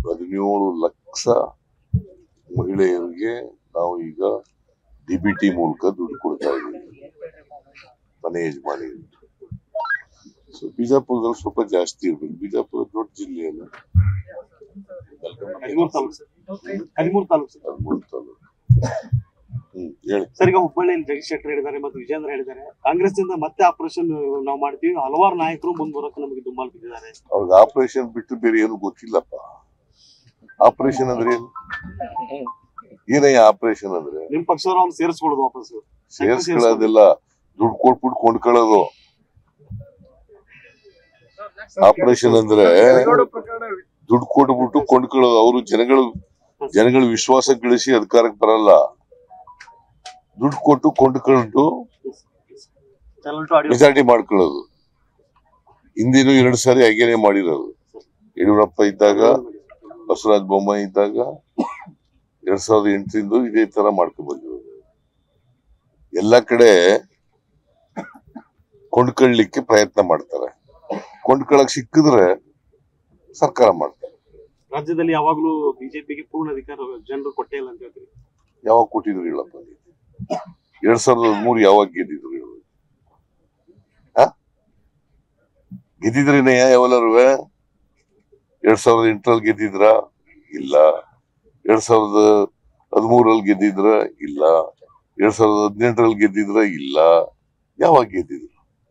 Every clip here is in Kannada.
ಹದಿನೇಳು ಲಕ್ಷ ಮಹಿಳೆಯರಿಗೆ ನಾವು ಈಗ ಡಿಬಿಟಿ ಮೂಲಕ ದುಡ್ಡು ಕೊಡ್ತಾ ಇದ್ದೀವಿ ಮನೆ ಯಜಮಾನಿ ಸೊ ಬಿಜಾಪುರದಲ್ಲಿ ಸ್ವಲ್ಪ ಜಾಸ್ತಿ ಇರ್ಬೇಕು ಬಿಜಾಪುರ ದೊಡ್ಡ ಜಿಲ್ಲೆ ಅಲ್ಲ ಹದಿಮೂರು ತಾಲೂಕು ಸರ್ ಹದಿಮೂರು ತಾಲೂಕು ಸರ್ ಹದಿಮೂರು ತಾಲೂಕು ಹ್ಮ್ ಹೇಳಿ ಸರ್ ಈಗ ಹುಬ್ಬಳ್ಳಿಯಲ್ಲಿ ಜಗದೀಶ್ ಶೆಟ್ಟರ್ ಹೇಳಿದ್ದಾರೆ ಮತ್ತು ವಿಜೇಂದ್ರ ಹೇಳಿದ್ದಾರೆ ಕಾಂಗ್ರೆಸ್ ಇಂದ ಮತ್ತೆ ಆಪರೇಷನ್ ನಾವು ಮಾಡ್ತೀವಿ ಹಲವಾರು ನಾಯಕರು ಮುಂದ್ ಬರೋಕೆ ನಮಗೆ ದುಮ್ಮಾಲ್ ಬಿದ್ದಿದ್ದಾರೆ ಅವ್ರಿಗೆ ಆಪರೇಷನ್ ಬಿಟ್ಟು ಬೇರೆ ಏನು ಗೊತ್ತಿಲ್ಲಪ್ಪ ಆಪರೇಷನ್ ಅಂದ್ರೆ ಏನು ಏನಯ್ಯ ಆಪರೇಷನ್ ಅಂದ್ರೆ ನಿಮ್ ಪಕ್ಷದವ್ರು ಅವ್ನು ಸೇರಿಸ್ಕೊಳ್ಳೋದು ವಾಪಸ್ ಸೇರ್ಸ್ಕೊಳ್ಳೋದಿಲ್ಲ ದುಡ್ಡು ಕೊಟ್ಬಿಟ್ಟು ಕೊಂಡ್ಕೊಳ್ಳೋದು ಆಪರೇಷನ್ ಅಂದ್ರೆ ದುಡ್ಡು ಕೊಟ್ಬಿಟ್ಟು ಕೊಂಡ್ಕೊಳ್ಳೋದು ಅವರು ಜನಗಳು ಜನಗಳ ವಿಶ್ವಾಸ ಗಳಿಸಿ ಅಧಿಕಾರಕ್ಕೆ ಬರಲ್ಲ ದುಡ್ಡು ಕೊಟ್ಟು ಕೊಂಡ್ಕೊಂಡು ಮೆಜಾರಿಟಿ ಮಾಡ್ಕೊಳ್ಳೋದು ಹಿಂದಿನೂ ಎರಡು ಸಾರಿ ಹಾಗೇನೆ ಮಾಡಿರೋದು ಯಡಿಯೂರಪ್ಪ ಇದ್ದಾಗ ಬಸವರಾಜ ಬೊಮ್ಮಾಯಿ ಇದ್ದಾಗ ಎರಡ್ ಸಾವಿರದ ಎಂಟರಿಂದ ಇದೇ ತರ ಮಾಡ್ಕೊಂಡ್ ಬಂದಿರೋದು ಎಲ್ಲ ಕಡೆ ಕೊಂಡ್ಕೊಳ್ಳಿಕ್ಕೆ ಪ್ರಯತ್ನ ಮಾಡ್ತಾರೆ ಕೊಂಡ್ಕೊಳ್ಳಕ್ ಸಿಕ್ಕಿದ್ರೆ ಸರ್ಕಾರ ಮಾಡ್ತಾರೆ ರಾಜ್ಯದಲ್ಲಿ ಯಾವಾಗ್ಲೂ ಬಿಜೆಪಿಗೆ ಪೂರ್ಣ ಅಧಿಕಾರ ಜನರು ಕೊಟ್ಟೇ ಇಲ್ಲ ಅಂತ ಹೇಳ್ತೀವಿ ಯಾವಾಗ ಕೊಟ್ಟಿದ್ರು ಹೇಳಪ್ಪ ನೀವು? ಎರಡ್ ಸಾವಿರದ ಹದಿಮೂರು ಯಾವಾಗ ಗೆದ್ದಿದ್ರು ಹೇಳು ಆ? ಗೆದ್ದಿದ್ರೇನಯ್ಯ ಯಾವಲ್ಲರೂ ಎರಡ್ ಸಾವಿರದ ಎಂಟರಲ್ಲಿ ಗೆದ್ದಿದ್ರ ಇಲ್ಲ ಎರಡ್ ಸಾವಿರದ ಹದಿಮೂರಲ್ಲಿ ಗೆದ್ದಿದ್ರ ಇಲ್ಲ ಎರಡ್ ಸಾವಿರದ ಹದಿನೆಂಟರಲ್ಲಿ ಗೆದ್ದಿದ್ರ ಇಲ್ಲ ಯಾವಾಗ ಗೆದ್ದಿದ್ರು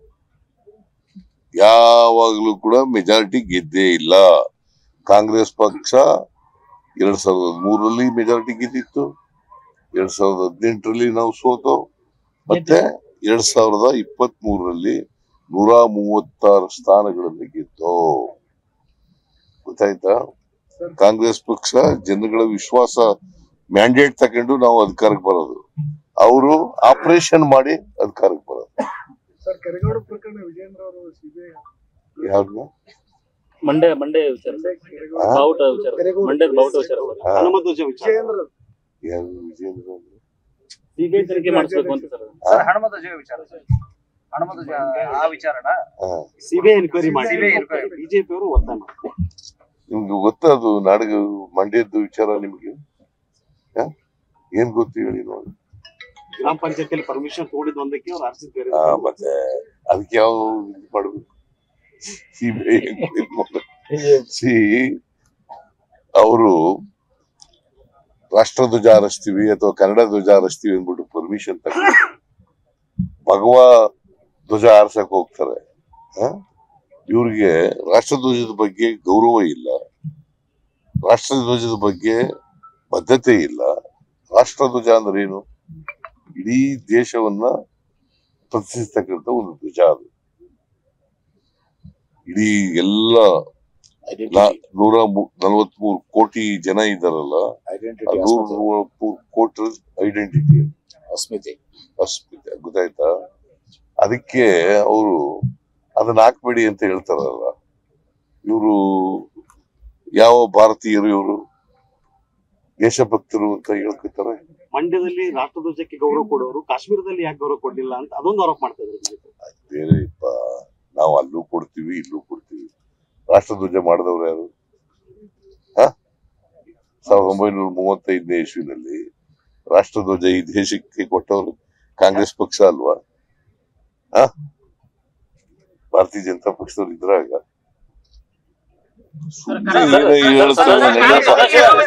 ಯಾವಾಗ್ಲೂ ಕೂಡ ಮೆಜಾರಿಟಿ ಗೆದ್ದೇ ಇಲ್ಲ ಕಾಂಗ್ರೆಸ್ ಪಕ್ಷ ಎರಡ್ ಸಾವಿರದ ಹದಿಮೂರರಲ್ಲಿ ಮೆಜಾರಿಟಿ ಗೆದ್ದಿತ್ತು ಎರಡ್ ಸಾವಿರದ ಹದಿನೆಂಟರಲ್ಲಿ ನಾವು ಸೋತು ಮತ್ತೆ ಎರಡ್ ಸಾವಿರದ ಇಪ್ಪತ್ತ್ ಮೂರರಲ್ಲಿ ನೂರ ಮೂವತ್ತಾರು ಸ್ಥಾನಗಳಲ್ಲಿ ಗೆದ್ದು ಗೊತ್ತಾಯ್ತಾ ಕಾಂಗ್ರೆಸ್ ಪಕ್ಷ ಜನಗಳ ವಿಶ್ವಾಸ ಮ್ಯಾಂಡೇಟ್ ತಗೊಂಡು ನಾವು ಅಧಿಕಾರಕ್ಕೆ ಬರೋದು ಅವರು ಆಪರೇಷನ್ ಮಾಡಿ ಅಧಿಕಾರಕ್ಕೆ ಬರೋದು ಸರ್ ಕರಿಗೌಡ ಪ್ರಕರಣ ವಿಜೇಂದ್ರ ಅವರು ಸಿಬಿಐ ಯಾವ್ದು ಮಂಡ್ಯ ಮಂಡ್ಯ ವಿಚಾರ ಆ? ಬಾವುಟ ವಿಚಾರ ಮಂಡ್ಯದ ಬಾವುಟ ವಿಚಾರ ಆ, ಹನುಮಧ್ವಜ ವಿಚಾರ ವಿಜೇಂದ್ರ ಯಾವ್ದು ವಿಜೇಂದ್ರ ಅಂದ್ರೆ? ಸಿಬಿಐ ತನಿಖೆ ಮಾಡಿಸ್ಬೇಕು ಅಂತ ಸರ್ ಆ? ಹನುಮಧ್ವಜ ವಿಚಾರ ಸರ್ ಹನುಮಧ್ವಜ ಆ ವಿಚಾರನ ಆ. ಸಿಬಿಐ ಎನ್ಕ್ವೈರಿ ಮಾಡಿ CBI enquiry. ಬಿಜೆಪಿ ಅವರು ಒತ್ತಾಯ ಮಾಡ್ತಾರೆ ನಿಮ್ಗೆ ಗೊತ್ತದು ನಾಡಗ ಮಂಡ್ಯದ ವಿಚಾರ ನಿಮ್ಗೆ ಆ? ಏನ್ ಗೊತ್ತು ಹೇಳಿ ನೋಡಿ ಗ್ರಾಮ ಪಂಚಾಯತಿಯಲ್ಲಿ ಪರ್ಮಿಷನ್ ತಗೊಂಡಿದ್ದು ಒಂದಕ್ಕೆ ಅವ್ರು ಆರ್ಸಿ ಬೇರೆ ಆ, ಮತ್ತೆ ಅದಕ್ಕೆ ಯಾವ ಇದು ಮಾಡ್ಬೇಕು ಸಿಬಿಐ ಸಿ ಅವರು ರಾಷ್ಟ್ರಧ್ವಜ ಹಾರಿಸ್ತೀವಿ ಅಥವಾ ಕನ್ನಡ ಧ್ವಜ ಹಾರಿಸ್ತೀವಿ ಅಂದ್ಬಿಟ್ಟು ಪರ್ಮಿಷನ್ ತಗೊಂಡು ಭಗವಾ ಧ್ವಜ ಹಾರ್ಸಕ್ ಹೋಗ್ತಾರೆ ಆ? ಇವ್ರಿಗೆ ರಾಷ್ಟ್ರಧ್ವಜದ ಬಗ್ಗೆ ಗೌರವ ಇಲ್ಲ ರಾಷ್ಟ್ರಧ್ವಜದ ಬಗ್ಗೆ ಬದ್ಧತೆ ಇಲ್ಲ ರಾಷ್ಟ್ರಧ್ವಜ ಅಂದ್ರೆ ಏನು ಇಡೀ ದೇಶವನ್ನ ಪ್ರತಿನಿಧಿಸ್ತಕ್ಕಂಥ ಒಂದು ಧ್ವಜ ಅದು ಇಡೀ ಎಲ್ಲ ನಾ- ನೂರ ನಲವತ್ಮೂರು ಕೋಟಿ ಜನ ಇದ್ದಾರಲ್ಲ ಆ ನೂರ ಮೂವತ್ಮೂರು ಕೋಟಿ ಐಡೆಂಟಿಟಿ ಅಸ್ಮಿತೆ ಅಸ್ಮಿತೆ ಗೊತ್ತಾಯ್ತಾ ಅದಕ್ಕೆ ಅವರು ಅದನ್ನ ಹಾಕ್ಬೇಡಿ ಅಂತ ಹೇಳ್ತಾರಲ್ಲ ಇವರು ಯಾವ ಭಾರತೀಯರು ಇವರು ದೇಶಭಕ್ತರು ಅಂತ ಹೇಳ್ಕೊತಾರೆ ಮಂಡ್ಯದಲ್ಲಿ ರಾಷ್ಟ್ರಧ್ವಜಕ್ಕೆ ಗೌರವ ಕೊಡೋರು ಕಾಶ್ಮೀರದಲ್ಲಿ ಯಾಕೆ ಗೌರವ ಕೊಡ್ಲಿಲ್ಲ ಅಂತ ಅದೊಂದು ಆರೋಪ ಮಾಡ್ತಾ ಇದ್ರು ಬಿಜೆಪಿ. ಬೇರೆ ಇಪ್ಪ ನಾವು ಅಲ್ಲೂ ಕೊಡ್ತೀವಿ ಇಲ್ಲೂ ಕೊಡ್ತೀವಿ ರಾಷ್ಟ್ರಧ್ವಜ ಮಾಡಿದವ್ರು ಯಾರು ಹ ಸಾವಿರದ ಒಂಬೈನೂರ ಮೂವತ್ತೈದನೇ ಇಸ್ವಿನಲ್ಲಿ ರಾಷ್ಟ್ರಧ್ವಜ ಈ ದೇಶಕ್ಕೆ ಕೊಟ್ಟವರು ಕಾಂಗ್ರೆಸ್ ಪಕ್ಷ ಅಲ್ವಾ ಹ ಭಾರತೀಯ ಜನತಾ ಪಕ್ಷದವ್ರು ಇದ್ರಾಗ ಸುಮ್ನೆ ಏನೋ ಹೇಳ್ತಾರೆ ನಡೆಯಪ್ಪ.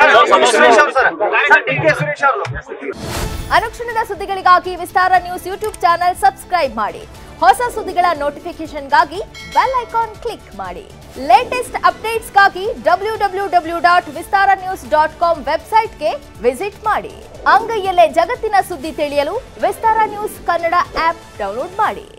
ಅನುಕ್ಷಣದ ಸುದ್ದಿಗಳಿಗಾಗಿ Vistara news YouTube channel subscribe ಮಾಡಿ ಹೊಸ ಸುದ್ದಿಗಳ ನೋಟಿಫಿಕೇಶನ್ಗಾಗಿ ಬೆಲ್ ಐಕಾನ್ ಕ್ಲಿಕ್ ಮಾಡಿ ಲೇಟೆಸ್ಟ್ ಅಪ್ಡೇಟ್ಸ್ಗಾಗಿ W W W dot Vistara news dot com ವೆಬ್ಸೈಟ್ಗೆ ವಿಸಿಟ್ ಮಾಡಿ ಅಂಗೈಯಲ್ಲೇ ಜಗತ್ತಿನ ಸುದ್ದಿ ತಿಳಿಯಲು Vistara news Kannada app download ಮಾಡಿ